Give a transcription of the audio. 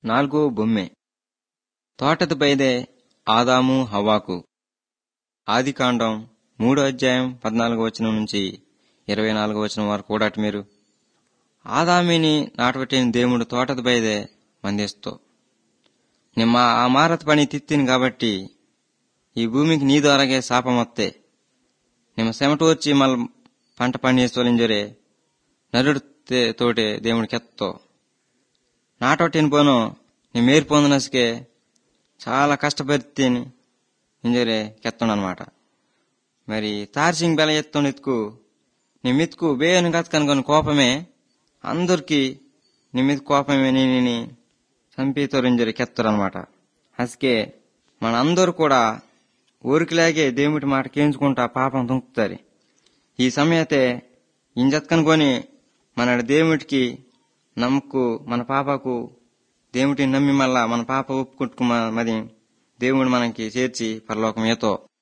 నాలుగో బొమ్మె తోటది బైదే ఆదాము హవ్వాకు ఆదికాండం మూడో అధ్యాయం పద్నాలుగో వచనం నుంచి ఇరవై నాలుగో వచనం వరకు కూడా మీరు ఆదామిని నాటబెట్టిన దేవుడు తోటది బైదే మందిస్తో నిమ్మ ఆ మారత పని తిత్తిని కాబట్టి ఈ భూమికి నీ ద్వారాగే శాపమొత్తే నిమ్మ సెమట వచ్చి మళ్ళీ పంట పండిస్తోలింజరే నరుడు తే- తోటే దేవుడికి ఎత్తో నాటొట్టిన పోను నీ మేరు పొందనసుకే చాలా కష్టపడితేని ఇంజరే కెత్తుండనమాట మరి తార్సింగ్ బెల ఎత్తుండ ఎత్తుకు నీ మిత్తుకు బేయను కనుకొని కోపమే అందరికి నీ మీద కోపమే నేను చంపేతోరింజరి కెత్తరనమాట అసకే మన అందరూ కూడా ఊరికిలాగే దేవుడి మాట కేంచుకుంటా పాపం తుంకుతారు ఈ సమయతే ఇంజత్కనుకొని మన దేవుడికి నమ్మకు మన పాపకు దేవుడిని నమ్మి మళ్ళా మన పాప ఒప్పుకుంటుకు మరి దేవుడు మనకి చేర్చి పరలోకం ఏతో